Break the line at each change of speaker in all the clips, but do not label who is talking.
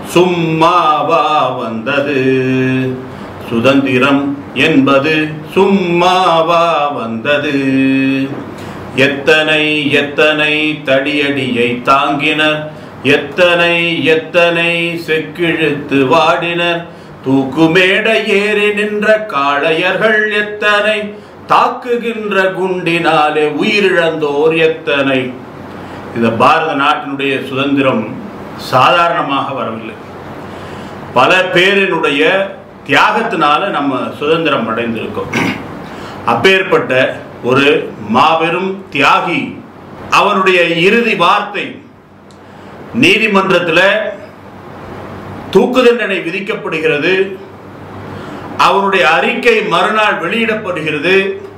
சும்மாவா வந்தது சுதந்திரம் என்பது சும்மாவா வந்தது எத்தனை எத்தனை தடியடியை தாங்கினர் எத்தனை எத்தனை செக்கிழுத்து வாடினர் தூக்குமேட ஏறி நின்ற காளையர்கள் எத்தனை தாக்குகின்ற குண்டினாலே உயிரிழந்தோர் எத்தனை இந்த பாரத நாட்டினுடைய சுதந்திரம் சாதாரணமாக வரவில்லை பல பேரினுடைய தியாகத்தினால நம்ம சுதந்திரம் அடைந்திருக்கோம் அப்பேற்பட்ட ஒரு மாபெரும் தியாகி அவருடைய இறுதி வார்த்தை நீதிமன்றத்தில் தூக்கு தண்டனை விதிக்கப்படுகிறது அவருடைய அறிக்கை மறுநாள் வெளியிடப்படுகிறது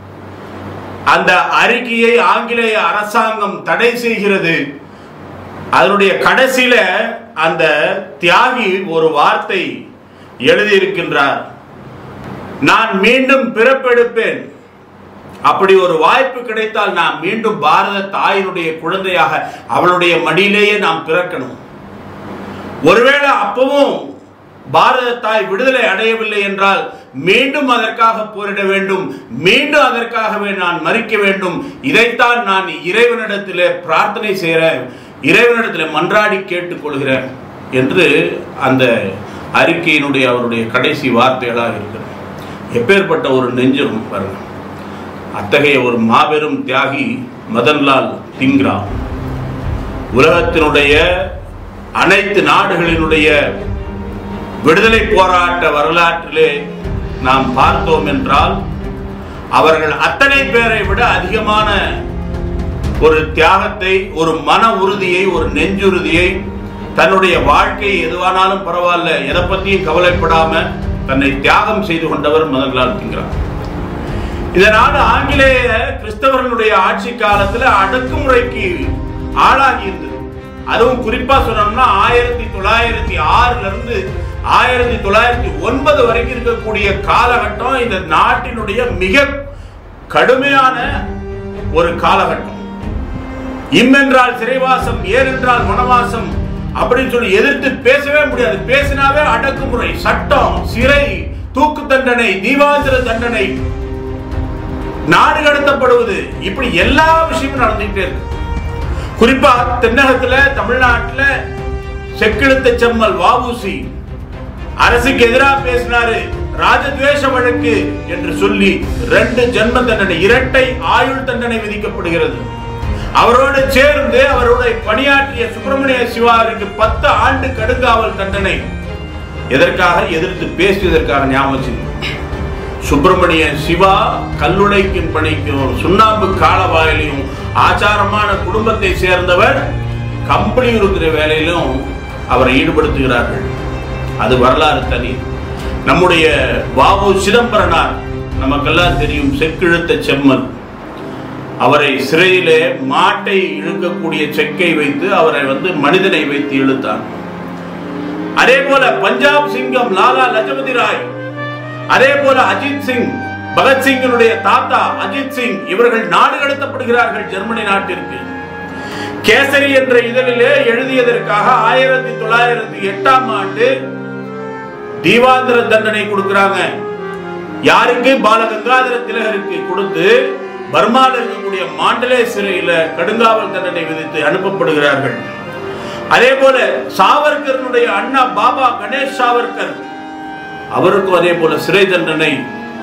அந்த அறிக்கையை ஆங்கிலேய அரசாங்கம் தடை செய்கிறது அதனுடைய கடைசியில அந்த தியாகி ஒரு வார்த்தை எழுதியிருக்கின்றார் நான் மீண்டும் பிறப்பெடுப்பேன் அப்படி ஒரு வாய்ப்பு கிடைத்தால் நான் மீண்டும் பாரத தாயினுடைய குழந்தையாக அவளுடைய மடியிலேயே நாம் பிறக்கணும் ஒருவேளை அப்பவும் பாரத தாய் விடுதலை அடையவில்லை என்றால் மீண்டும் அதற்காக போரிட வேண்டும் மீண்டும் அதற்காகவே நான் மறிக்க வேண்டும் இதைத்தான் நான் இறைவனிடத்திலே பிரார்த்தனை செய்கிறேன் இறைவனிடத்தில் மன்றாடி கேட்டுக்கொள்கிறேன் என்று அந்த அறிக்கையினுடைய அவருடைய கடைசி வார்த்தைகளாக இருக்கிறது எப்பேற்பட்ட ஒரு நெஞ்சம் பாருங்க அத்தகைய ஒரு மாபெரும் தியாகி மதன்லால் திங்ரா உலகத்தினுடைய அனைத்து நாடுகளினுடைய விடுதலை போராட்ட வரலாற்றிலே நாம் பார்த்தோம் என்றால் அவர்கள் அத்தனை பேரை விட அதிகமான ஒரு தியாகத்தை ஒரு மன உறுதியை ஒரு நெஞ்சுறுதியை தன்னுடைய வாழ்க்கை எதுவானாலும் பரவாயில்ல எதை பத்தியும் கவலைப்படாம தன்னை தியாகம் செய்து கொண்டவர் மதன்லால் திங்கிறார் இதனால ஆங்கிலேய கிறிஸ்தவர்களுடைய ஆட்சி காலத்துல அடக்குமுறைக்கு ஆளாகி இருந்தது அதுவும் குறிப்பா சொன்னோம்னா ஆயிரத்தி தொள்ளாயிரத்தி ஆறுல இருந்து ஆயிரத்தி தொள்ளாயிரத்தி ஒன்பது வரைக்கும் இருக்கக்கூடிய காலகட்டம் இந்த நாட்டினுடைய மிக கடுமையான ஒரு காலகட்டம் இம் என்றால் சிறைவாசம் ஏன் என்றால் வனவாசம் அப்படின்னு சொல்லி எதிர்த்து பேசவே முடியாது பேசினாவே அடக்குமுறை சட்டம் சிறை தூக்கு தண்டனை தீபாந்திர தண்டனை நாடு கடத்தப்படுவது இப்படி எல்லா விஷயமும் நடந்துகிட்டே இருக்கு குறிப்பா தென்னகத்துல தமிழ்நாட்டுல செக்கிழுத்த செம்மல் வாவூசி அரசுக்கு எதிராக பேசினாரு ராஜத்வேஷ வழக்கு என்று சொல்லி ரெண்டு ஜென்ம தண்டனை இரட்டை ஆயுள் தண்டனை விதிக்கப்படுகிறது அவரோடு சேர்ந்து அவரோட பணியாற்றிய சுப்பிரமணிய சிவாருக்கு பத்து ஆண்டு கடுங்காவல் தண்டனை எதற்காக எதிர்த்து பேசியதற்காக ஞாபகம் வச்சுக்கணும். சுப்பிரமணிய சிவா கல்லுடைக்கும் பணிக்கும் சுண்ணாம்பு காலவாயிலையும் ஆச்சாரமான குடும்பத்தை சேர்ந்தவர் கம்பெனி இருக்கிற வேலையிலும் அவரை ஈடுபடுத்துகிறார்கள் அது வரலாறு தனி நம்முடைய பாபு சிதம்பரனார் நமக்கெல்லாம் தெரியும் செக்கிழுத்த செம்மல் அவரை சிறையிலே மாட்டை இழுக்கக்கூடிய செக்கை வைத்து அவரை வந்து மனிதனை வைத்து இழுத்தார் அதே போல பஞ்சாப் சிங்கம் லாலா லஜபதி ராய் அதே போல அஜித் சிங் பகத்சிங்கினுடைய தாத்தா அஜித் சிங் இவர்கள் நாடு கடத்தப்படுகிறார்கள் ஜெர்மனி நாட்டிற்கு கேசரி என்ற இதழிலே எழுதியதற்காக ஆயிரத்தி தொள்ளாயிரத்தி எட்டாம் ஆண்டு தீவாந்திர தண்டனை கொடுக்கிறாங்க யாருக்கு பாலகங்காதர திலகருக்கு கொடுத்து பர்மாவில் இருக்கக்கூடிய மாண்டலே சிறையில கடுங்காவல் தண்டனை விதித்து அனுப்பப்படுகிறார்கள் அதே போல சாவர்கருடைய அண்ணா பாபா கணேஷ் சாவர்கர் அவருக்கும் அதே போல சிறை தண்டனை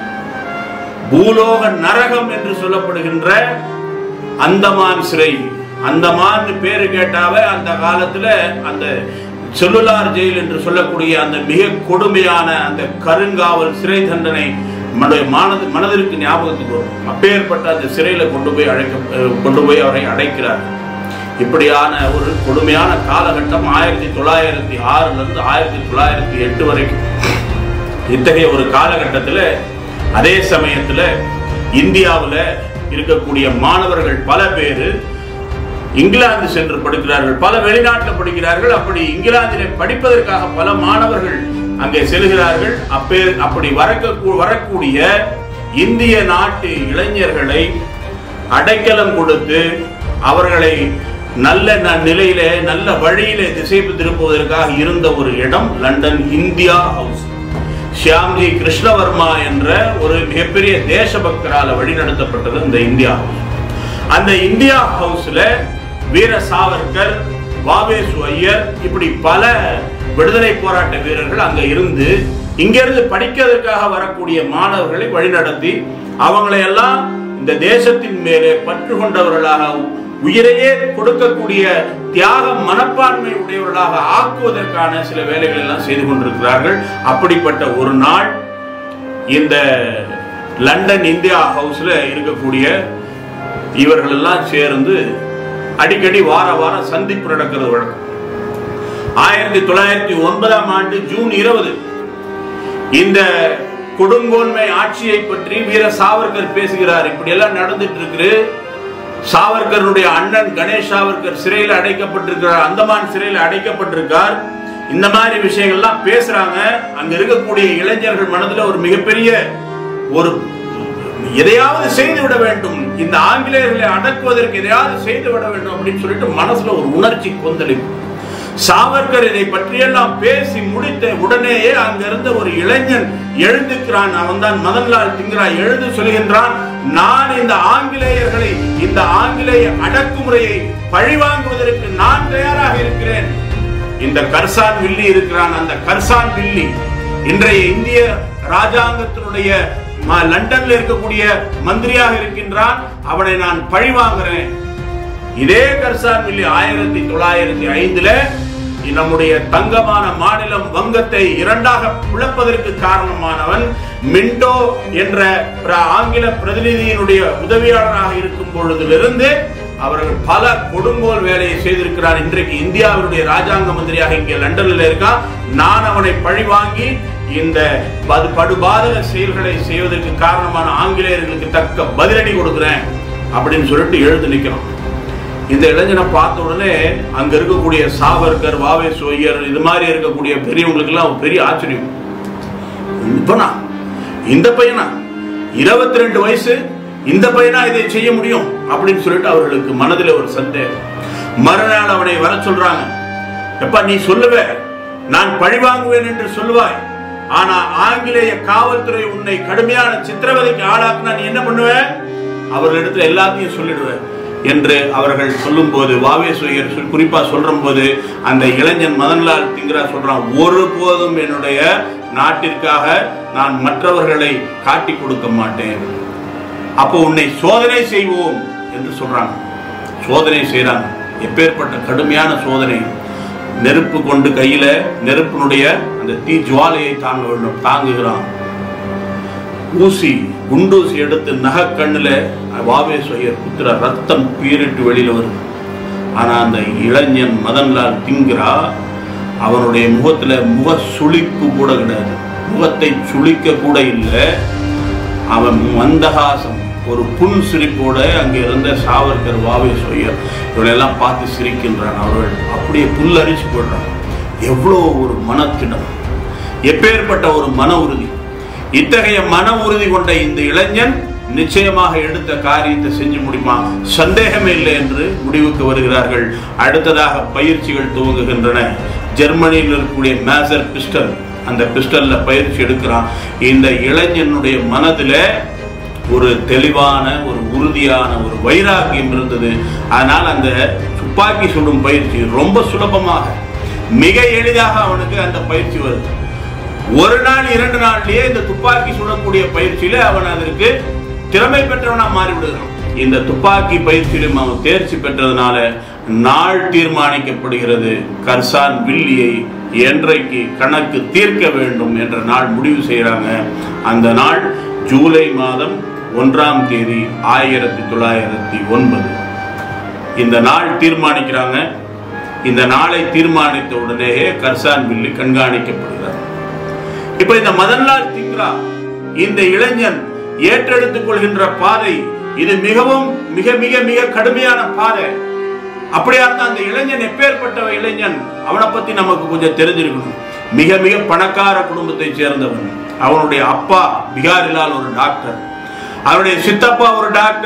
பூலோக நரகம் என்று சொல்லப்படுகின்ற அந்தமான் சிறை அந்தமான் பேரு கேட்டாவே அந்த காலத்துல அந்த செல்லுலார் ஜெயில் என்று சொல்லக்கூடிய அந்த மிக கொடுமையான அந்த கருங்காவல் சிறை தண்டனை நம்முடைய மனது மனதிற்கு ஞாபகத்துக்கு வரும் அப்பேற்பட்ட அந்த சிறையில கொண்டு போய் அழைக்க அஹ் கொண்டு போய் அவரை அடைக்கிறார் இப்படியான ஒரு கொடுமையான காலகட்டம் ஆயிரத்தி தொள்ளாயிரத்தி ஆறுல இருந்து ஆயிரத்தி தொள்ளாயிரத்தி எட்டு வரைக்கும் இத்தகைய ஒரு காலகட்டத்தில் அதே சமயத்தில் இந்தியாவில் இருக்கக்கூடிய மாணவர்கள் பல பேர் இங்கிலாந்து சென்று படிக்கிறார்கள் பல வெளிநாட்டில் படிக்கிறார்கள் அப்படி இங்கிலாந்திலே படிப்பதற்காக பல மாணவர்கள் அங்கே செல்கிறார்கள் அப்பே அப்படி வரக்க வரக்கூடிய இந்திய நாட்டு இளைஞர்களை அடைக்கலம் கொடுத்து அவர்களை நல்ல ந- நிலையிலே நல்ல வழியிலே திசை திருப்புவதற்காக இருந்த ஒரு இடம் London India House Shyamji Krishnavarma என்ற ஒரு மிகப்பெரிய தேசபக்தரால வழிநடத்தப்பட்டது இந்த இந்தியா ஹவுஸ் அந்த இந்தியா ஹவுஸ்ல வீர சாவர்கர் வாவேசு ஐயர் இப்படி பல விடுதலை போராட்ட வீரர்கள் அங்க இருந்து இங்கிருந்து படிக்கிறதுக்காக வரக்கூடிய மாணவர்களை வழிநடத்தி அவங்களை எல்லாம் இந்த தேசத்தின் மேலே பற்று கொண்டவர்களாக உயிரையே கொடுக்கக்கூடிய தியாக மனப்பான்மை உடையவர்களாக ஆக்குவதற்கான சில வேலைகள் எல்லாம் செய்து கொண்டிருக்கிறார்கள் அப்படிப்பட்ட ஒரு நாள் இந்த லண்டன் இந்தியா ஹவுஸ்ல இருக்கக்கூடிய இவர்கள் எல்லாம் சேர்ந்து அடிக்கடி வார வாரம் சந்திப்பு நடக்கிறது வழக்கம் ஆயிரத்தி தொள்ளாயிரத்தி ஒன்பதாம் ஆண்டு ஜூன் இருபது இந்த கொடுங்கோன்மை ஆட்சியை பற்றி வீர சாவர்கர் பேசுகிறார் இப்படி எல்லாம் நடந்துட்டு இருக்கு சாவர்கருடைய அண்ணன் கணேஷ் சாவர்கர் சிறையில் அடைக்கப்பட்டிருக்கிறார் அந்தமான் சிறையில் அடைக்கப்பட்டிருக்கார் இந்த மாதிரி விஷயங்கள்லாம் பேசுறாங்க அங்க இருக்கக்கூடிய இளைஞர்கள் மனதுல ஒரு மிகப்பெரிய ஒரு எதையாவது செய்து விட வேண்டும் இந்த ஆங்கிலேயர்களை அடக்குவதற்கு எதையாவது செய்து விட வேண்டும் அப்படின்னு சொல்லிட்டு மனசுல ஒரு உணர்ச்சி கொந்தளிப்பு சாவர்கர் இதை பற்றியெல்லாம் பேசி முடித்த உடனேயே அங்கிருந்த ஒரு இளைஞன் எழுந்துக்கிறான் அவன் தான் மதன்லால் திங்கிறா எழுந்து சொல்கின்றான் நான் இந்த ஆங்கிலேயர்களை இந்த ஆங்கிலேய அடக்குமுறையை பழிவாங்குவதற்கு நான் தயாராக இருக்கிறேன் இந்த கர்சான் வில்லி இருக்கிறான் அந்த கர்சான் வில்லி இன்றைய இந்திய ராஜாங்கத்தினுடைய ம- லண்டன்ல இருக்கக்கூடிய மந்திரியாக இருக்கின்றான் அவனை நான் பழிவாங்குறேன் இதே கர்சான் வில்லி ஆயிரத்தி தொள்ளாயிரத்தி ஐந்துல நம்முடைய தங்கமான மாநிலம் வங்கத்தை இரண்டாக பிளப்பதற்கு காரணமானவன் மிண்டோ என்ற பிர- ஆங்கில பிரதிநிதியினுடைய உதவியாளராக இருக்கும் பொழுதிலிருந்து அவர்கள் பல கொடுங்கோல் வேலையை செய்திருக்கிறார் இன்றைக்கு இந்தியாவினுடைய ராஜாங்க மந்திரியாக இங்கே லண்டனில் இருக்கான் நான் அவனை பழிவாங்கி இந்த பது- படுபாதக செயல்களை செய்வதற்கு காரணமான ஆங்கிலேயர்களுக்கு தக்க பதிலடி கொடுக்கிறேன் அப்படின்னு சொல்லிட்டு எழுந்து நிற்கிறான் இந்த இளைஞனை பார்த்த உடனே அங்க இருக்கக்கூடிய சாவர்கர் வாவே சோயர் இது மாதிரி இருக்கக்கூடிய பெரியவங்களுக்கு எல்லாம் ஒரு பெரிய ஆச்சரியம் இப்பனா இந்த பையனா இருபத்தி ரெண்டு வயசு இந்த பையனா இதை செய்ய முடியும் அப்படின்னு சொல்லிட்டு அவர்களுக்கு மனதில் ஒரு சந்தேகம் மறுநாள் அவனை வர சொல்றாங்க எப்ப நீ சொல்லுவ நான் பழிவாங்குவேன் என்று சொல்லுவாய் ஆனா ஆங்கிலேய காவல்துறை உன்னை கடுமையான சித்திரவதைக்கு ஆளாக்குனா நீ என்ன பண்ணுவ அவர்களிடத்துல எல்லாத்தையும் சொல்லிடுவேன் என்று அவர்கள் சொல்லும்போது வாவேஸ்வரியர் சொல்- குறிப்பா சொல்ற போது அந்த இளைஞன் மதன்லால் திங்கரா சொல்றான் ஒருபோதும் என்னுடைய நாட்டிற்காக நான் மற்றவர்களை காட்டி கொடுக்க மாட்டேன் அப்போ உன்னை சோதனை செய்வோம் என்று சொல்றாங்க சோதனை செய்றாங்க எப்பேற்பட்ட கடுமையான சோதனை நெருப்பு கொண்டு கையில நெருப்பினுடைய அந்த தீ ஜுவாலையை தாங்க வேண்டும் தாங்குகிறான் ஊசி குண்டூசி எடுத்து நகக்கண்ணுல வாவே சொயர் குத்துற ரத்தம் பீரிட்டு வெளியில வரும் ஆனா அந்த இளைஞன் மதன்லால் திங்கிறா அவனுடைய முகத்துல முக சுளிப்பு கூட கிடையாது முகத்தை சுளிக்க கூட இல்லை அவன் மந்தகாசம் ஒரு புன் சிரிப்போட அங்கே இருந்த சாவர்கர் வாவே சொய்யர் இவளெல்லாம் பார்த்து சிரிக்கின்றான் அவர்கள் அப்படியே புல்லரிச்சு போடுறான் எவ்வளோ ஒரு மனத்திடம் எப்பேற்பட்ட ஒரு மன உறுதி இத்தகைய மன உறுதி கொண்ட இந்த இளைஞன் நிச்சயமாக எடுத்த காரியத்தை செஞ்சு முடியுமா சந்தேகமே இல்லை என்று முடிவுக்கு வருகிறார்கள் அடுத்ததாக பயிற்சிகள் துவங்குகின்றன ஜெர்மனியில் இருக்கக்கூடிய மேசர் பிஸ்டல் அந்த பிஸ்டல்ல பயிற்சி எடுக்கிறான் இந்த இளைஞனுடைய மனதுல ஒரு தெளிவான ஒரு உறுதியான ஒரு வைராக்கியம் இருந்தது அதனால் அந்த துப்பாக்கி சுடும் பயிற்சி ரொம்ப சுலபமாக மிக எளிதாக அவனுக்கு அந்த பயிற்சி வருது ஒரு நாள் இரண்டு நாள்லயே இந்த துப்பாக்கி சுடக்கூடிய பயிற்சியில அவன் அதற்கு திறமை பெற்றவனா மாறி விடுகிறான் இந்த துப்பாக்கி பயிற்சியிலும் அவன் தேர்ச்சி பெற்றதுனால நாள் தீர்மானிக்கப்படுகிறது கர்சான் வில்லியை என்றைக்கு கணக்கு தீர்க்க வேண்டும் என்ற நாள் முடிவு செய்யறாங்க அந்த நாள் ஜூலை மாதம் ஒன்றாம் தேதி ஆயிரத்தி தொள்ளாயிரத்தி ஒன்பது இந்த நாள் தீர்மானிக்கிறாங்க இந்த நாளை தீர்மானித்த உடனேயே கர்சான் வில்லி கண்காணிக்கப்படுகிறார் இப்ப இந்த மதன்லால் திங்ரா இந்த இளைஞன் ஏற்றெடுத்துக் கொள்கின்ற பாதை இது மிகவும் மிக மிக மிக கடுமையான பாதை அப்படியா இருந்தா அந்த இளைஞன் எப்பேற்பட்ட இளைஞன் அவனை பத்தி நமக்கு கொஞ்சம் தெரிஞ்சிருக்கணும் மிக மிக பணக்கார குடும்பத்தை சேர்ந்தவன் அவனுடைய அப்பா பிகாரிலால் ஒரு டாக்டர் அவருடைய சித்தப்பா ஒரு டாக்டர்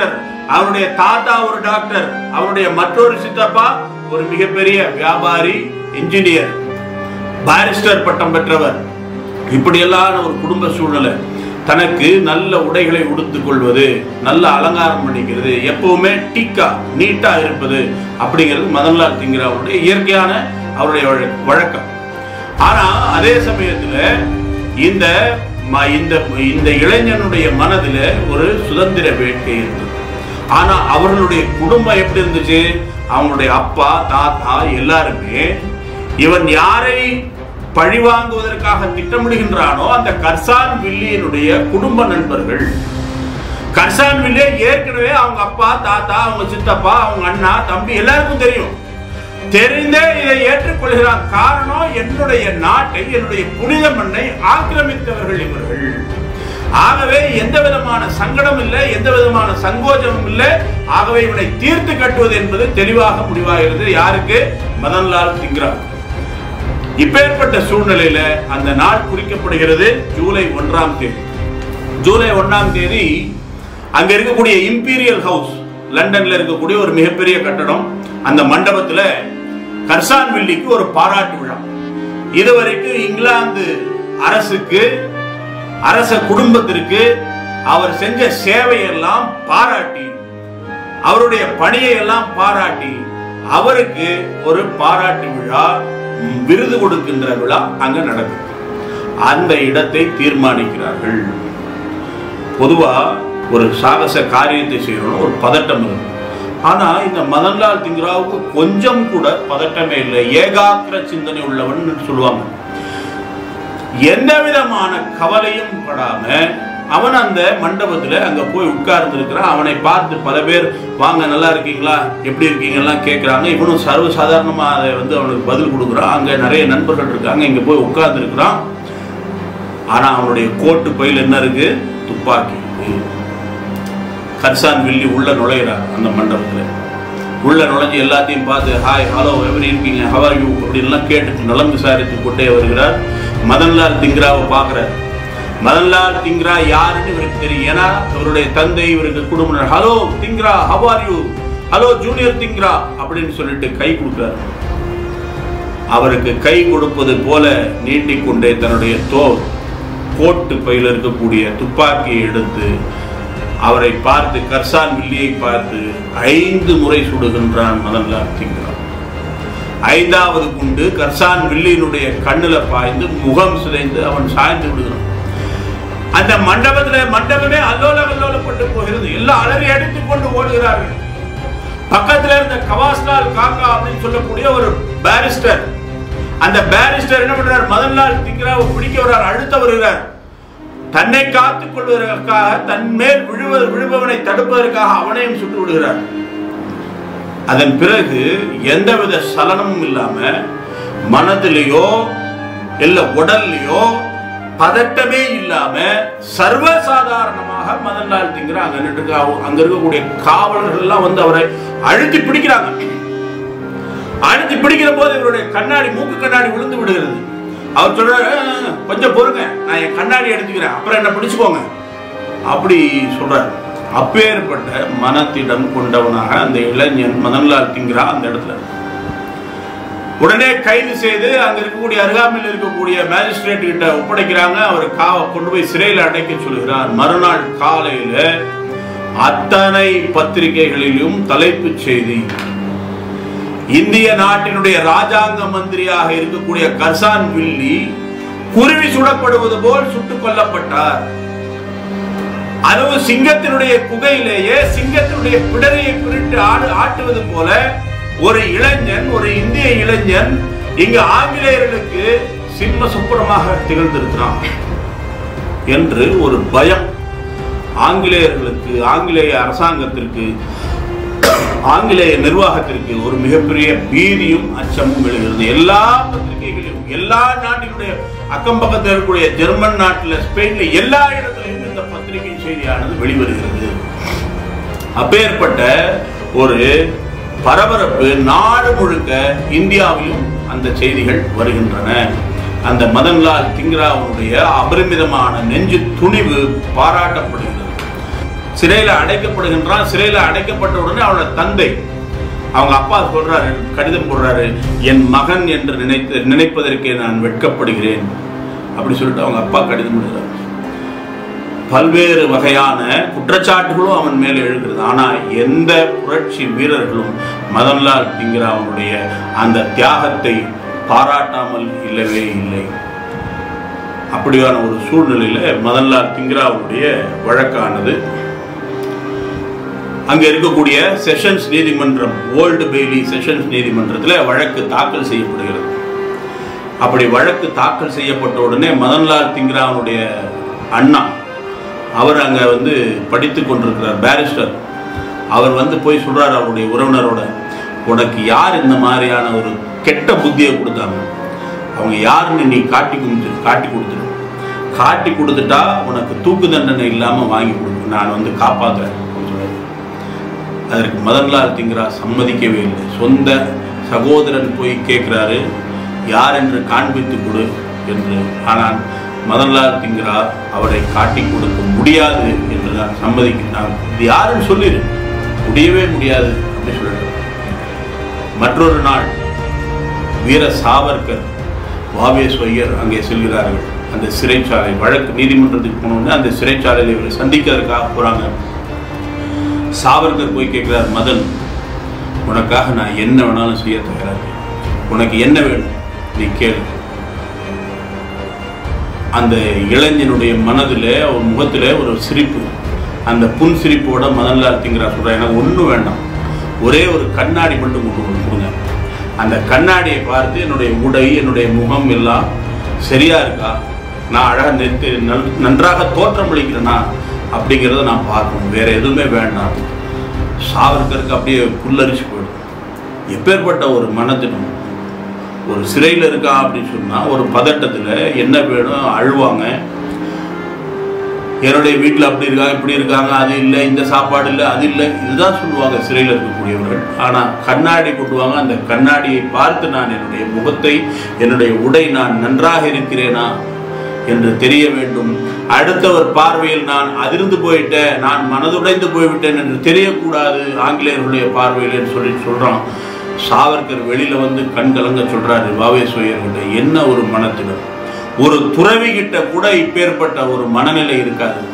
அவருடைய தாத்தா ஒரு டாக்டர் அவருடைய மற்றொரு சித்தப்பா ஒரு மிகப்பெரிய வியாபாரி இன்ஜினியர் பாரிஸ்டர் பட்டம் பெற்றவர் இப்படியெல்லாம் ஒரு குடும்ப சூழ்நிலை தனக்கு நல்ல உடைகளை உடுத்துக் கொள்வது நல்ல அலங்காரம் பண்ணிக்கிறது எப்பவுமே டீக்கா நீட்டா இருப்பது அப்படிங்கிறது மதன்லால் திங்கிறாவுடைய இயற்கையான அவருடைய வழ- வழக்கம் ஆனா அதே சமயத்துல இந்த ம- இந்த இந்த இளைஞனுடைய மனதில ஒரு சுதந்திர வேட்கை இருந்தது ஆனா அவர்களுடைய குடும்பம் எப்படி இருந்துச்சு அவங்களுடைய அப்பா தாத்தா எல்லாருமே இவன் யாரை பழிவாங்குவதற்காக திட்டமிடுகின்றானோ அந்த கர்சான் வில்லியனுடைய குடும்ப நண்பர்கள் கர்சான் வில்லிய ஏற்கனவே அவங்க அப்பா தாத்தா அவங்க சித்தப்பா அவங்க அண்ணா தம்பி எல்லாருக்கும் தெரியும் தெரிந்தே இதை ஏற்றுக்கொள்கிறான் காரணம் என்னுடைய நாட்டை என்னுடைய புனித மண்ணை ஆக்கிரமித்தவர்கள் இவர்கள் ஆகவே எந்த விதமான சங்கடம் இல்லை எந்த விதமான சங்கோஜமும் இல்லை ஆகவே இவனை தீர்த்து கட்டுவது என்பது தெளிவாக முடிவாகிறது யாருக்கு மதன்லால் திங்ரா இப்பேற்பட்ட சூழ்நிலையில அந்த நாள் குறிக்கப்படுகிறது ஜூலை ஒன்றாம் தேதி ஜூலை ஒன்றாம் தேதி அங்க இருக்கக்கூடிய இம்பீரியல் ஹவுஸ் லண்டன்ல இருக்கக்கூடிய ஒரு மிகப்பெரிய கட்டடம் அந்த மண்டபத்துல கர்சான் வில்லிக்கு ஒரு பாராட்டு விழா இதுவரைக்கும் இங்கிலாந்து அரசுக்கு அரச குடும்பத்திற்கு அவர் செஞ்ச சேவையெல்லாம் பாராட்டி அவருடைய பணியை எல்லாம் பாராட்டி அவருக்கு ஒரு பாராட்டு விழா ம், விருது கொடுக்கின்ற விழா அங்க நடக்குது அந்த இடத்தை தீர்மானிக்கிறார்கள் பொதுவா ஒரு சாகச காரியத்தை செய்யணும் ஒரு பதட்டம் இருக்கும் ஆனா இந்த மதன்லால் திங்ராவுக்கு கொஞ்சம் கூட பதட்டமே இல்லை ஏகாக்கிர சிந்தனை உள்ளவன் சொல்லுவாங்க எந்த விதமான கவலையும் படாம அவன் அந்த மண்டபத்துல அங்க போய் உட்கார்ந்து இருக்கிறான் அவனை பார்த்து பல பேர் வாங்க நல்லா இருக்கீங்களா எப்படி இருக்கீங்கலாம் கேட்கறாங்க இவனும் சர்வ சாதாரணமா அதை வந்து அவனுக்கு பதில் கொடுக்குறான் அங்க நிறைய நண்பர்கள் இருக்காங்க இங்க போய் உட்கார்ந்து இருக்கிறான் ஆனா அவனுடைய கோட்டு பையில் என்ன இருக்கு துப்பாக்கி இருக்கு. கர்சான் வில்லி உள்ள நுழையிறார் அந்த மண்டபத்துல உள்ள நுழைஞ்சு எல்லாத்தையும் பார்த்து ஹாய் ஹலோ எப்படி இருக்கீங்க ஹவர் யூ அப்படின்லாம் கேட்டுட்டு நலம் விசாரித்து கொண்டே வருகிறார் மதன்லால் திங்ராவை பார்க்கிறார் மதன்லால் திங்ரா யாருன்னு இவருக்கு தெரியும் ஏன்னா இவருடைய தந்தை இவருக்கு குடும்பம் hello Dhingra how are you hello junior Dhingra அப்படின்னு சொல்லிட்டு கை கொடுக்கிறார் அவருக்கு கை கொடுப்பது போல நீட்டிக்கொண்டே தன்னுடைய தோ கோட்டு பையில் இருக்கக்கூடிய துப்பாக்கியை எடுத்து அவரை பார்த்து கர்சான் வில்லியை பார்த்து ஐந்து முறை சுடுகின்றான் மதன்லால் திங்கிறான் ஐந்தாவது குண்டு கர்சான் வில்லியினுடைய கண்ணுல பாய்ந்து முகம் சிதைந்து அவன் சாய்ந்து விடுகிறான் அந்த மண்டபத்துல மண்டபமே அல்லோல அல்லோலப்பட்டு போகிறது எல்லாம் அலறி அடித்துக் கொண்டு ஓடுகிறார்கள் பக்கத்துல இருந்த கவாஸ்லால் காக்கா அப்படின்னு சொல்லக்கூடிய ஒரு பாரிஸ்டர் அந்த பாரிஸ்டர் என்ன பண்றார் மதன்லால் திங்ராவை பிடிக்க வர்றார் அழுத்த வருகிறார் தன்னை காத்துக் கொள்வதற்காக தன் மேல் விழுவது விழுபவனை தடுப்பதற்காக அவனையும் சுட்டு விடுகிறார் அதன் பிறகு எந்தவித சலனமும் இல்லாம மனதிலேயோ இல்ல உடல்லையோ பதட்டமே இல்லாம சர்வசாதாரணமாக மதன்லால் திங்கிற அங்க நின்று அங்க இருக்கக்கூடிய காவலர்கள் எல்லாம் வந்து அவரை அழுத்தி பிடிக்கிறாங்க அழுத்தி பிடிக்கிற போது இவருடைய கண்ணாடி மூக்கு கண்ணாடி விழுந்து விடுகிறது அவர் சொல்றாரு "அஹ், கொஞ்சம் பொறுங்க நான் என் கண்ணாடி எடுத்துக்கிறேன் அப்புறம் என்ன பிடிச்சுக்கோங்க அப்படி சொல்றாரு அப்பேற்பட்ட மனத்திடம் கொண்டவனாக அந்த இளைஞன் மதன்லால் திங்கிறா அந்த இடத்துல உடனே கைது செய்து அங்க இருக்கக்கூடிய அருகாமையில் இருக்கக்கூடிய மேஜிஸ்ட்ரேட் கிட்ட ஒப்படைக்கிறாங்க அவர் காவ கொண்டு போய் சிறையில் அடைக்க சொல்கிறார் மறுநாள் காலையில அத்தனை பத்திரிகைகளிலும் தலைப்புச் செய்தி இந்திய நாட்டினுடைய ராஜாங்க மந்திரியாக இருக்கக்கூடிய கர்சான் வில்லி குருவி சுடப்படுவது போல் சுட்டுக் கொல்லப்பட்டார் அதுவும் சிங்கத்தினுடைய குகையிலேயே சிங்கத்தினுடைய பிடரியை பிரிட்டு ஆடு ஆட்டுவது போல ஒரு இளைஞன் ஒரு இந்திய இளைஞன் இங்கு ஆங்கிலேயர்களுக்கு சிம்ம சுப்பரமாக திகழ்ந்திருக்கிறான் என்று ஒரு பயம் ஆங்கிலேயர்களுக்கு ஆங்கிலேய அரசாங்கத்திற்கு ஆங்கிலேய நிர்வாகத்திற்கு ஒரு மிகப்பெரிய பீதியும் அச்சமும் எழுகிறது எல்லா பத்திரிகைகளிலும் எல்லா நாட்டினுடைய அக்கம் பக்கத்தில் இருக்கக்கூடிய ஜெர்மன் நாட்டில் ஸ்பெயின்ல எல்லா இடத்திலும் இந்த பத்திரிகை செய்தியானது வெளிவருகிறது அப்பேற்பட்ட ஒரு பரபரப்பு நாடு முழுக்க இந்தியாவிலும் அந்த செய்திகள் வருகின்றன அந்த மதன்லால் திங்ராவுடைய அபரிமிதமான நெஞ்சு துணிவு பாராட்டப்படுகிறது சிறையில அடைக்கப்படுகின்றான் சிறையில அடைக்கப்பட்ட உடனே அவனோட தந்தை அவங்க அப்பா சொல்றாரு கடிதம் போடுறாரு என் மகன் என்று நினைத்து நினைப்பதற்கே நான் வெட்கப்படுகிறேன் அப்படி சொல்லிட்டு அவங்க அப்பா கடிதம் எழுதுறாரு பல்வேறு வகையான குற்றச்சாட்டுகளும் அவன் மேலே எழுகிறது ஆனா எந்த புரட்சி வீரர்களும் மதன்லால் திங்கிற அவனுடைய அந்த தியாகத்தை பாராட்டாமல் இல்லவே இல்லை அப்படியான ஒரு சூழ்நிலையில மதன்லால் திங்கிராவுடைய வழக்கானது அங்க இருக்கக்கூடிய செஷன்ஸ் நீதிமன்றம் ஓல்டு பெய்லி செஷன்ஸ் நீதிமன்றத்தில் வழக்கு தாக்கல் செய்யப்படுகிறது அப்படி வழக்கு தாக்கல் செய்யப்பட்ட உடனே மதன்லால் திங்கிராவுடைய அண்ணா அவர் அங்க வந்து படித்து கொண்டிருக்கிறார் பேரிஸ்டர் அவர் வந்து போய் சொல்றாரு அவருடைய உறவினரோட உனக்கு யார் இந்த மாதிரியான ஒரு கெட்ட புத்தியை கொடுத்தாங்க அவங்க யாருன்னு நீ காட்டி கொடுத்து காட்டி கொடுத்துரு காட்டி கொடுத்துட்டா உனக்கு தூக்கு தண்டனை இல்லாம வாங்கி கொடுக்கும் நான் வந்து காப்பாத்துறேன் அப்படின்னு சொல்றாரு. அதற்கு மதன்லால் திங்கரா சம்மதிக்கவே இல்லை சொந்த சகோதரன் போய் கேட்கிறாரு யார் என்று காண்பித்து கொடு என்று ஆனால் மதன்லால் திங்கரா அவரை காட்டி கொடுக்க முடியாது என்று நான் சம்மதிக்கிறான் இது யாருன்னு சொல்லிடு முடியவே முடியாது அப்படின்னு சொல்லிட்டு மற்றொரு நாள் வீர சாவர்கர் வாவேஸ்வய்யர் அங்கே செல்கிறார்கள் அந்த சிறைச்சாலை வழக்கு நீதிமன்றத்துக்கு போனோடனே அந்த சிறைச்சாலையில் இவரை சந்திக்கிறதுக்காக போறாங்க சாவர்கர் போய் கேட்கிறார் மதன் உனக்காக நான் என்ன வேணாலும் செய்ய தயாரா இருக்கேன். உனக்கு என்ன வேணும் நீ கேளு அந்த இளைஞனுடைய மனதில் ஒரு முகத்தில் ஒரு சிரிப்பு அந்த புன் சிரிப்போட மதன்லால் திங்கிறா சொல்கிறேன் எனக்கு ஒன்றும் வேண்டாம் ஒரே ஒரு கண்ணாடி மட்டும் கொண்டு வந்து கொடுங்க அந்த கண்ணாடியை பார்த்து என்னுடைய உடை என்னுடைய முகம் எல்லாம் சரியா இருக்கா நான் அழகாக நிறுத்தி நல் நன்றாக தோற்றமளிக்கிறேனா அப்படிங்கிறத நான் பார்க்கணும் வேற எதுவுமே வேண்டாம் சாவர்கருக்கு அப்படியே புல்லரிச்சு போயிடும் எப்பேற்பட்ட ஒரு மனதினம் ஒரு சிறையில் இருக்கா அப்படின்னு சொன்னா ஒரு பதட்டத்தில் என்ன வேணும் அழுவாங்க என்னுடைய வீட்டில் அப்படி இருக்காங்க இப்படி இருக்காங்க அது இல்லை இந்த சாப்பாடு இல்லை அது இல்லை இதுதான் சொல்லுவாங்க சிறையில் இருக்கக்கூடியவர்கள் ஆனால் கண்ணாடி கொண்டுவாங்க அந்த கண்ணாடியை பார்த்து நான் என்னுடைய முகத்தை என்னுடைய உடை நான் நன்றாக இருக்கிறேனா என்று தெரிய வேண்டும் அடுத்தவர் பார்வையில் நான் அதிர்ந்து போயிட்டேன் நான் மனதுடைந்து போய்விட்டேன் என்று தெரியக்கூடாது ஆங்கிலேயர்களுடைய பார்வையில் என்று சொல்லி சொல்றான் சாவர்கர் வெளியில வந்து கண் கலங்க சொல்றாரு வாவேஸ்வயர்கிட்ட என்ன ஒரு மனத்திடம் ஒரு துறவி கிட்ட கூட இப்பேற்பட்ட ஒரு மனநிலை இருக்காது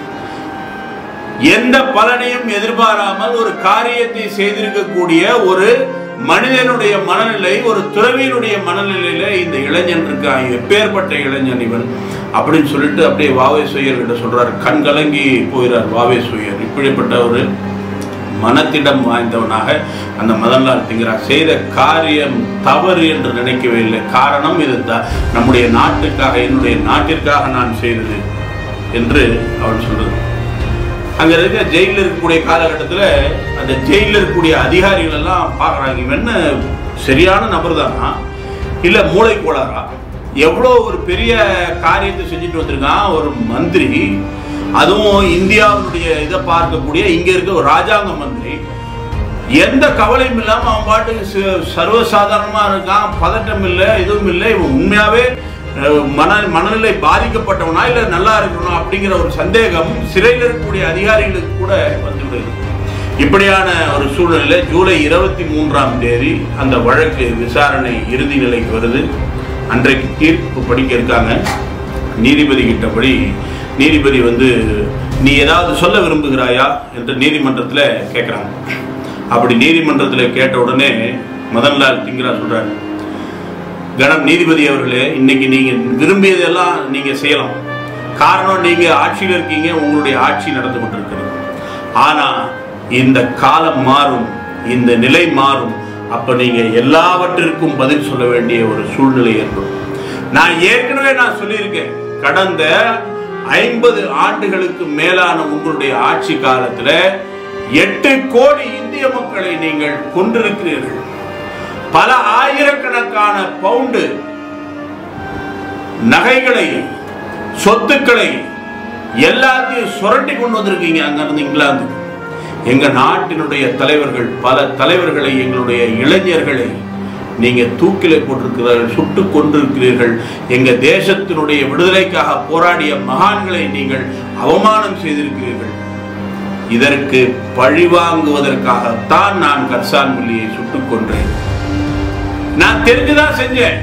எந்த பலனையும் எதிர்பாராமல் ஒரு காரியத்தை செய்திருக்கக்கூடிய ஒரு மனிதனுடைய மனநிலை ஒரு துறவியினுடைய மனநிலையில இந்த இளைஞன் இருக்கான் எப்பேற்பட்ட இளைஞன் இவன் அப்படின்னு சொல்லிட்டு அப்படியே வாவேஸ்வயர்கிட்ட சொல்றாரு கண் கலங்கி போயிறார் வாவேஸ்வயர் இப்படிப்பட்ட ஒரு மனத்திடம் வாய்ந்தவனாக அந்த மதன்லால் திங்கரா செய்த காரியம் தவறு என்று நினைக்கவே இல்லை காரணம் இது த- நம்முடைய நாட்டுக்காக என்னுடைய நாட்டிற்காக நான் செய்தது என்று அவன் சொல்றது அங்க இருக்க ஜெயிலில் இருக்கக்கூடிய காலகட்டத்தில் அந்த ஜெயிலில் இருக்கக்கூடிய அதிகாரிகள் எல்லாம் பார்க்குறாங்க இவன் என்ன சரியான நபர் தானா இல்லை மூளை கோளாறா எவ்வளோ ஒரு பெரிய காரியத்தை செஞ்சுட்டு வந்திருக்கான் ஒரு மந்திரி அதுவும் இந்தியாவுடைய இதை பார்க்கக்கூடிய இங்க இருக்க ஒரு ராஜாங்க மந்திரி எந்த கவலையும் இல்லாம அவன் பாட்டுக்கு ச- சர்வசாதாரணமா இருக்கான் பதட்டம் இல்லை எதுவும் இல்லை இவன் உண்மையாவே அஹ், மன மனநிலை பாதிக்கப்பட்டவனா இல்ல நல்லா இருக்கணும் அப்படிங்கிற ஒரு சந்தேகம் சிறையில் இருக்கக்கூடிய அதிகாரிகளுக்கு கூட வந்துவிடுது இப்படியான ஒரு சூழ்நிலையில ஜூலை இருபத்தி மூன்றாம் தேதி அந்த வழக்கு விசாரணை இறுதி நிலைக்கு வருது அன்றைக்கு தீர்ப்பு படிக்க இருக்காங்க நீதிபதி கிட்டபடி நீதிபதி வந்து நீ ஏதாவது சொல்ல விரும்புகிறாயா என்று நீதிமன்றத்தில் கேட்குறாங்க அப்படி நீதிமன்றத்தில் கேட்ட உடனே மதன்லால் திங்கரா சொல்றாரு கணம் நீதிபதி அவர்களே இன்னைக்கு நீங்க விரும்பியதெல்லாம் நீங்க செய்யலாம் காரணம் நீங்க ஆட்சியில் இருக்கீங்க உங்களுடைய ஆட்சி நடந்து கொண்டிருக்கிறது ஆனா இந்த காலம் மாறும் இந்த நிலை மாறும் அப்ப நீங்க எல்லாவற்றிற்கும் பதில் சொல்ல வேண்டிய ஒரு சூழ்நிலை ஏற்படும் நான் ஏற்கனவே நான் சொல்லியிருக்கேன் கடந்த ஐம்பது ஆண்டுகளுக்கு மேலான உங்களுடைய ஆட்சி காலத்துல எட்டு கோடி இந்திய மக்களை நீங்கள் கொண்டிருக்கிறீர்கள் பல ஆயிரக்கணக்கான பவுண்டு நகைகளை சொத்துக்களை எல்லாத்தையும் சுரண்டி கொண்டு வந்திருக்கீங்க அங்க இருந்து இங்கிலாந்து எங்க நாட்டினுடைய தலைவர்கள் பல தலைவர்களை எங்களுடைய இளைஞர்களை நீங்க தூக்கில போட்டிருக்கிறீர்கள் சுட்டு கொண்டிருக்கிறீர்கள் எங்க தேசத்தினுடைய விடுதலைக்காக போராடிய மகான்களை நீங்கள் அவமானம் செய்திருக்கிறீர்கள் இதற்கு பழிவாங்குவதற்காகத்தான் நான் கர்சான் முல்லியை சுட்டுக் கொன்றேன் நான் தெரிஞ்சுதான் செஞ்சேன்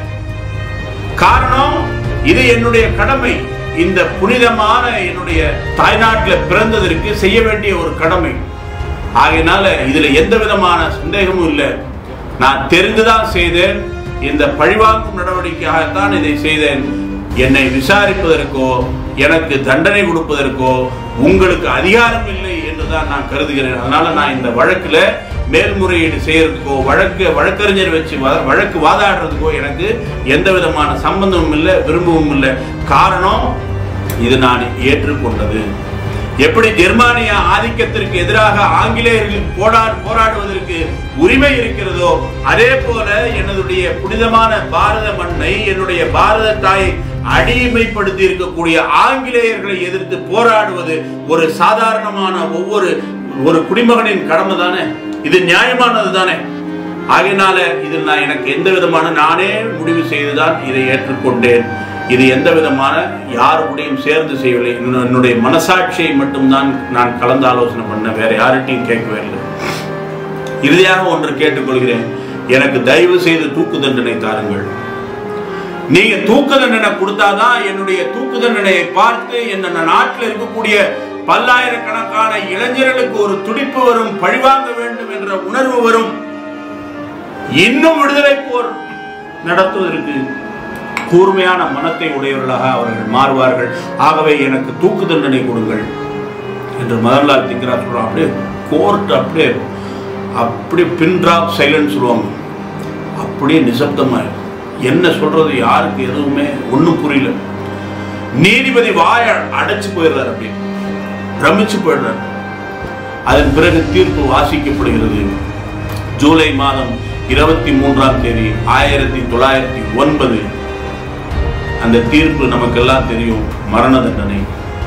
காரணம் இது என்னுடைய கடமை இந்த புனிதமான என்னுடைய தாய்நாட்டில் பிறந்ததற்கு செய்ய வேண்டிய ஒரு கடமை ஆகையினால இதுல எந்த விதமான சந்தேகமும் இல்லை நான் தெரிந்துதான் செய்தேன் இந்த பழிவாங்கும் நடவடிக்கையாகத்தான் இதை செய்தேன் என்னை விசாரிப்பதற்கோ எனக்கு தண்டனை கொடுப்பதற்கோ உங்களுக்கு அதிகாரம் இல்லை என்றுதான் நான் கருதுகிறேன் அதனால நான் இந்த வழக்குல மேல்முறையீடு செய்யறதுக்கோ வழக்கு வழக்கறிஞர் வச்சு வ- வழக்கு வாதாடுறதுக்கோ எனக்கு எந்த விதமான சம்பந்தமும் இல்லை விரும்பவும் இல்லை காரணம் இது நான் ஏற்றுக்கொண்டது எப்படி ஜெர்மானிய ஆதிக்கத்திற்கு எதிராக ஆங்கிலேயர்கள் போரா போராடுவதற்கு உரிமை இருக்கிறதோ அதே போல என்னுடைய புனிதமான பாரத மண்ணை என்னுடைய பாரத தாயை அடிமைப்படுத்தி இருக்கக்கூடிய ஆங்கிலேயர்களை எதிர்த்து போராடுவது ஒரு சாதாரணமான ஒவ்வொரு ஒரு குடிமகனின் கடமை தானே இது நியாயமானது தானே ஆகையினால இதில் நான் எனக்கு எந்த விதமான நானே முடிவு செய்துதான் இதை ஏற்றுக்கொண்டேன் இது எந்த விதமான யாருடையும் சேர்ந்து செய்யவில்லை என்னுடைய- என்னுடைய மனசாட்சியை மட்டும்தான் நான் கலந்து ஆலோசனை பண்ண வேற யார்கிட்டையும் கேட்கவே இல்லை இறுதியாக ஒன்று கேட்டுக்கொள்கிறேன் எனக்கு தயவு செய்து தூக்கு தண்டனை தாருங்கள் நீங்க தூக்கு தண்டனை கொடுத்தாதான் என்னுடைய தூக்கு தண்டனையை பார்த்து என்ன நாட்டில் இருக்கக்கூடிய பல்லாயிரக்கணக்கான இளைஞர்களுக்கு ஒரு துடிப்பு வரும் பழிவாங்க வேண்டும் என்ற உணர்வு வரும் இன்னும் விடுதலை போர் நடத்துவதற்கு கூர்மையான மனத்தை உடையவர்களாக அவர்கள் மாறுவார்கள் ஆகவே எனக்கு தூக்கு தண்டனை கொடுங்கள் என்று மதன்லால் திங்கரா சொல்றான் அப்படியே கோர்ட் அப்படியே அப்படியே பின் டிராப் சைலன்ஸ் சொல்லுவாங்க அப்படியே நிசப்தமாயிடும் என்ன சொல்றது யாருக்கு எதுவுமே ஒண்ணும் புரியல நீதிபதி வாய அடைச்சு போயிடுறாரு அப்படியே பிரமிச்சு போயிடுறாரு அதன் பிறகு தீர்ப்பு வாசிக்கப்படுகிறது ஜூலை மாதம் இருபத்தி மூன்றாம் தேதி ஆயிரத்தி தொள்ளாயிரத்தி ஒன்பது அந்த தீர்ப்பு நமக்கெல்லாம் தெரியும் மரண தண்டனை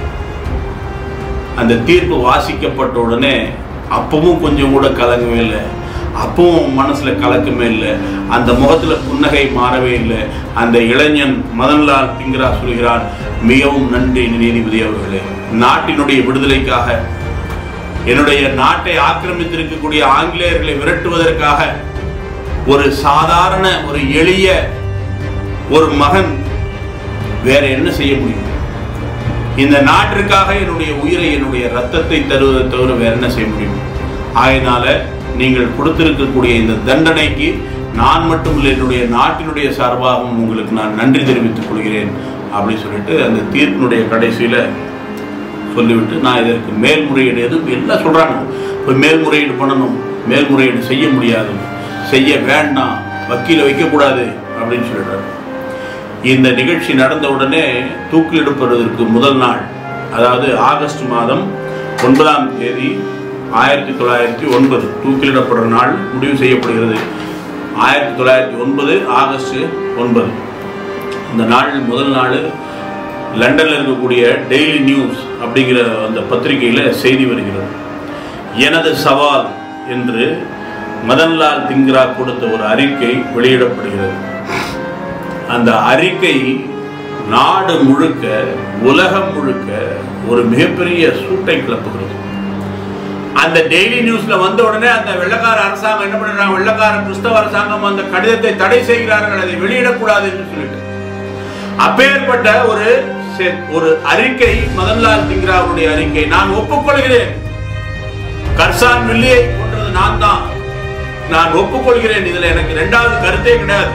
அந்த தீர்ப்பு வாசிக்கப்பட்ட உடனே அப்பவும் கொஞ்சம் கூட கலங்கவே இல்லை அப்பவும் மனசுல கலக்கமே இல்லை அந்த முகத்துல புன்னகை மாறவே இல்லை அந்த இளைஞன் மதன்லால் பிங்கரா சொல்கிறான் மிகவும் நன்றி நீதிபதி அவர்களே நாட்டினுடைய விடுதலைக்காக என்னுடைய நாட்டை ஆக்கிரமித்திருக்கக்கூடிய ஆங்கிலேயர்களை விரட்டுவதற்காக ஒரு சாதாரண ஒரு எளிய ஒரு மகன் வேற என்ன செய்ய முடியும் இந்த நாட்டிற்காக என்னுடைய உயிரை என்னுடைய ரத்தத்தை தருவதை தவிர வேற என்ன செய்ய முடியும் ஆகையினால நீங்கள் கொடுத்திருக்கக்கூடிய இந்த தண்டனைக்கு நான் மட்டும் இல்லை என்னுடைய நாட்டினுடைய சார்பாகவும் உங்களுக்கு நான் நன்றி தெரிவித்துக் கொள்கிறேன் அப்படின்னு சொல்லிட்டு அந்த தீர்ப்பினுடைய கடைசியில சொல்லிவிட்டு நான் இதற்கு மேல்முறையீடு எதுவும் எல்லாம் சொல்றாங்க இப்போ மேல்முறையீடு பண்ணணும் மேல்முறையீடு செய்ய முடியாது செய்ய வேண்டாம் வக்கீல வைக்கக்கூடாது அப்படின்னு சொல்லிடுறாரு இந்த நிகழ்ச்சி நடந்த உடனே தூக்கிலிடப்படுவதற்கு முதல் நாள் அதாவது ஆகஸ்ட் மாதம் ஒன்பதாம் தேதி ஆயிரத்தி தொள்ளாயிரத்தி ஒன்பது தூக்கிலிடப்படுற நாள் முடிவு செய்யப்படுகிறது ஆயிரத்தி தொள்ளாயிரத்தி ஒன்பது ஆகஸ்ட் ஒன்பது இந்த நாள் முதல் நாள் லண்டன்ல இருக்கக்கூடிய டெய்லி நியூஸ் அப்படிங்கிற அந்த பத்திரிகையில செய்தி வருகிறது எனது சவால் என்று மதன்லால் திங்ரா கொடுத்த ஒரு அறிக்கை வெளியிடப்படுகிறது அந்த அறிக்கை நாடு முழுக்க உலகம் முழுக்க ஒரு மிகப்பெரிய சூட்டை கிளப்புகிறது அந்த டெய்லி நியூஸ்ல வந்த உடனே அந்த வெள்ளக்கார அரசாங்கம் என்ன பண்றாங்க வெள்ளக்கார கிறிஸ்தவ அரசாங்கம் அந்த கடிதத்தை தடை செய்கிறார்கள் அதை வெளியிடக்கூடாது என்று சொல்லிட்டு அப்பேற்பட்ட ஒரு செ- ஒரு அறிக்கை மதன்லால் திங்ராவுடைய அறிக்கை நான் ஒப்புக்கொள்கிறேன் கர்சான் மில்லியை கொன்றது நான் தான் நான் ஒப்புக்கொள்கிறேன் இதுல எனக்கு இரண்டாவது கருத்தே கிடையாது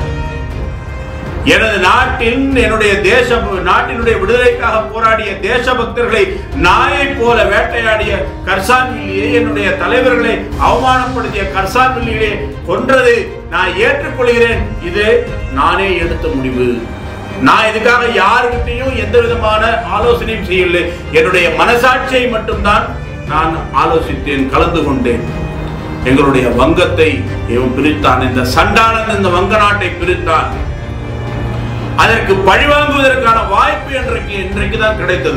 எனது நாட்டின் என்னுடைய தேச நாட்டினுடைய விடுதலைக்காக போராடிய தேசபக்தர்களை நாயை போல வேட்டையாடிய கர்சான்வில்லியை என்னுடைய தலைவர்களை அவமானப்படுத்திய கர்சான்வில்லியை கொன்றது நான் ஏற்றுக்கொள்கிறேன் இது நானே எடுத்த முடிவு நான் இதுக்காக யாருக்கிட்டையும் எந்த விதமான ஆலோசனையும் செய்யவில்லை என்னுடைய மனசாட்சியை மட்டும்தான் நான் ஆலோசித்தேன் கலந்து கொண்டேன் எங்களுடைய வங்கத்தை இவன் பிரித்தான் இந்த சண்டாளன் இந்த வங்க நாட்டை பிரித்தான் அதற்கு பழிவாங்குவதற்கான வாய்ப்பு இன்றைக்கு இன்றைக்கு தான் கிடைத்தது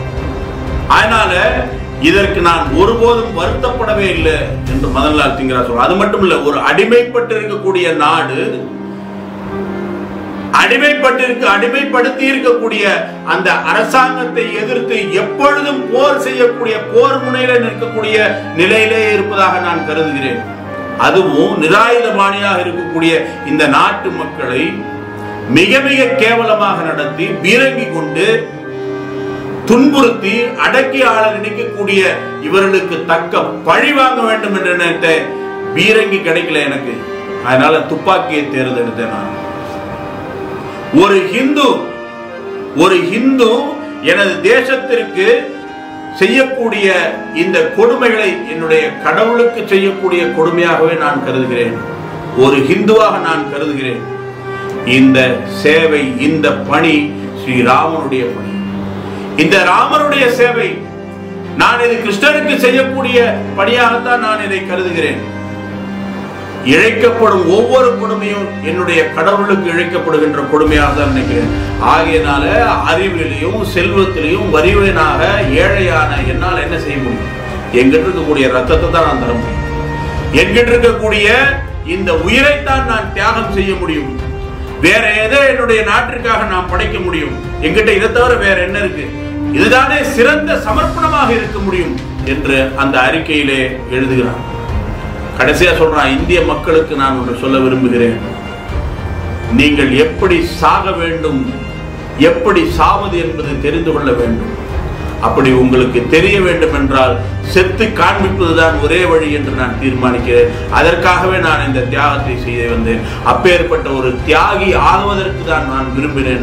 அதனால இதற்கு நான் ஒருபோதும் வருத்தப்படவே இல்லை என்று மதன்லால் திங்கரா சொல்றார் அது மட்டும் இல்ல ஒரு அடிமைப்பட்டு இருக்கக்கூடிய நாடு அடிமைப்பட்டிருக்க அடிமைப்படுத்தி இருக்கக்கூடிய அந்த அரசாங்கத்தை எதிர்த்து எப்பொழுதும் போர் செய்யக்கூடிய போர் முனையில நிற்கக்கூடிய நிலையிலே இருப்பதாக நான் கருதுகிறேன் அதுவும் நிராயுதபாணியாக இருக்கக்கூடிய இந்த நாட்டு மக்களை மிக மிக கேவலமாக நடத்தி பீரங்கி கொண்டு துன்புறுத்தி அடக்கி ஆள நினைக்கக்கூடிய இவர்களுக்கு தக்க பழி வாங்க வேண்டும் என்ற நினைத்த பீரங்கி கிடைக்கல எனக்கு அதனால துப்பாக்கியை தேர்ந்தெடுத்தேன் நான் ஒரு ஹிந்து ஒரு ஹிந்து எனது தேசத்திற்கு செய்யக்கூடிய இந்த கொடுமைகளை என்னுடைய கடவுளுக்கு செய்யக்கூடிய கொடுமையாகவே நான் கருதுகிறேன் ஒரு ஹிந்துவாக நான் கருதுகிறேன் இந்த சேவை இந்த பணி ஸ்ரீராமனுடைய பணி இந்த ராமனுடைய சேவை நான் இது கிருஷ்ணனுக்கு செய்யக்கூடிய பணியாகத்தான் நான் இதை கருதுகிறேன் இழைக்கப்படும் ஒவ்வொரு கொடுமையும் என்னுடைய கடவுளுக்கு இழைக்கப்படுகின்ற கொடுமையாக தான் நினைக்கிறேன் ஆகையினால அறிவிலையும் செல்வத்திலையும் வரிவனாக ஏழையான என்னால் என்ன செய்ய முடியும் எங்கிட்ட இருக்கக்கூடிய ரத்தத்தை தான் நான் தர முடியும் என்கிட்ட இருக்கக்கூடிய இந்த உயிரைத்தான் நான் தியாகம் செய்ய முடியும் வேற எதை என்னுடைய நாட்டிற்காக நான் படைக்க முடியும் எங்கிட்ட இதை தவிர வேற என்ன இருக்கு இதுதானே சிறந்த சமர்ப்பணமாக இருக்க முடியும் என்று அந்த அறிக்கையிலே எழுதுகிறான் கடைசியா சொல்றான் இந்திய மக்களுக்கு நான் ஒன்று சொல்ல விரும்புகிறேன் நீங்கள் எப்படி சாக வேண்டும் எப்படி சாவது என்பது தெரிந்து கொள்ள வேண்டும் அப்படி உங்களுக்கு தெரிய வேண்டும் என்றால் செத்து காண்பிப்பதுதான் ஒரே வழி என்று நான் தீர்மானிக்கிறேன் அதற்காகவே நான் இந்த தியாகத்தை செய்து வந்தேன் அப்பேற்பட்ட ஒரு தியாகி ஆகுவதற்கு தான் நான் விரும்பினேன்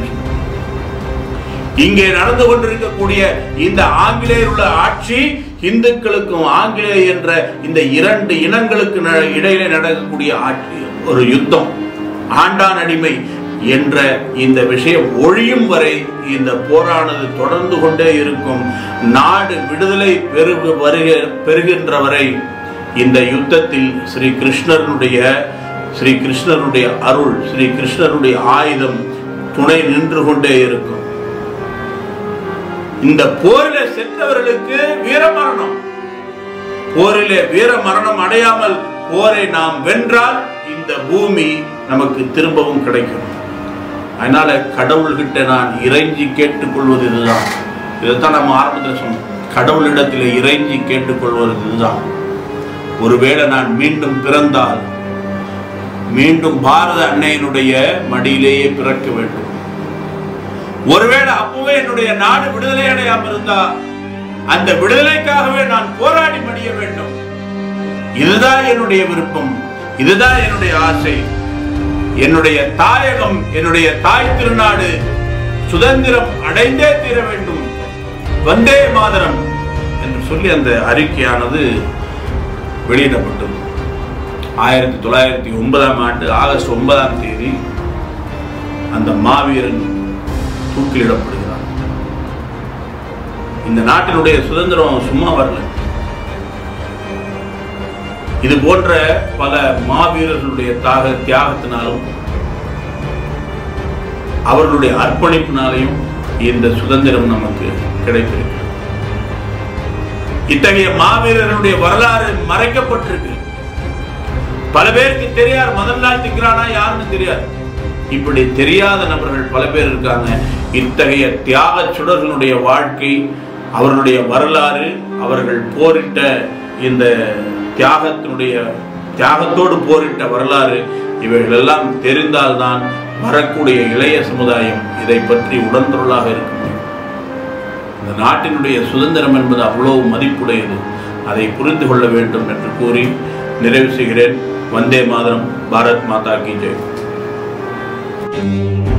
இங்கே நடந்து கொண்டிருக்கக்கூடிய இந்த ஆங்கிலேயர் உள்ள ஆட்சி இந்துக்களுக்கும் ஆங்கிலேய என்ற இந்த இரண்டு இனங்களுக்கு ந- இடையிலே நடக்கக்கூடிய ஆட்சி ஒரு யுத்தம் ஆண்டான் அடிமை என்ற இந்த விஷயம் ஒழியும் வரை இந்த போரானது தொடர்ந்து கொண்டே இருக்கும் நாடு விடுதலை பெருகு வருக பெறுகின்ற வரை இந்த யுத்தத்தில் ஸ்ரீ கிருஷ்ணனுடைய ஸ்ரீ கிருஷ்ணனுடைய அருள் ஸ்ரீ கிருஷ்ணனுடைய ஆயுதம் துணை நின்று கொண்டே இருக்கும் இந்த போரில சென்றவர்களுக்கு வீரமரணம் போரிலே வீர மரணம் அடையாமல் போரை நாம் வென்றால் இந்த பூமி நமக்கு திரும்பவும் கிடைக்கும் அதனால கடவுள்கிட்ட நான் இறைஞ்சி கேட்டுக்கொள்வது இதுதான் இதைத்தான் நம்ம ஆரம்பத்தில் சொன்னோம் கடவுளிடத்தில் இறைஞ்சி கேட்டுக்கொள்வது இதுதான் ஒருவேளை நான் மீண்டும் பிறந்தால் மீண்டும் பாரத அன்னையினுடைய மடியிலேயே பிறக்க வேண்டும் ஒருவேளை அப்பவே என்னுடைய நாடு விடுதலை அடையாமல் இருந்தா அந்த விடுதலைக்காகவே நான் போராடி மடிய வேண்டும் இதுதான் என்னுடைய விருப்பம் இதுதான் என்னுடைய ஆசை என்னுடைய தாயகம் என்னுடைய தாய் திருநாடு சுதந்திரம் அடைந்தே தீர வேண்டும் வந்தே மாதரம் என்று சொல்லி அந்த அறிக்கையானது வெளியிடப்பட்டது ஆயிரத்தி தொள்ளாயிரத்தி ஒன்பதாம் ஆண்டு ஆகஸ்ட் ஒன்பதாம் தேதி அந்த மாவீரன் தூக்கிலிடப்படுகிறார் இந்த நாட்டினுடைய சுதந்திரம் சும்மா வரல இது போன்ற பல மாவீரர்களுடைய தாக தியாகத்தினாலும் அவர்களுடைய அர்ப்பணிப்பினாலையும் இந்த சுதந்திரம் நமக்கு கிடைத்திருக்கு இத்தகைய மாவீரர்களுடைய வரலாறு மறைக்கப்பட்டிருக்கு பல பேருக்கு தெரியாது முதல் நாள் திக்கிறானா யாருன்னு தெரியாது இப்படி தெரியாத நபர்கள் பல பேர் இருக்காங்க இத்தகைய தியாக சுடர்களுடைய வாழ்க்கை அவர்களுடைய வரலாறு அவர்கள் போரிட்ட இந்த தியாகத்தினுடைய தியாகத்தோடு போரிட்ட வரலாறு இவைகள் எல்லாம் தெரிந்தால்தான் வரக்கூடிய இளைய சமுதாயம் இதை பற்றி உடன்பொருளாக இருக்க முடியும் இந்த நாட்டினுடைய சுதந்திரம் என்பது அவ்வளவு மதிப்புடையது அதை புரிந்து கொள்ள வேண்டும் என்று கூறி நிறைவு செய்கிறேன் வந்தே மாதரம் பாரத் மாதா கி ஜெய்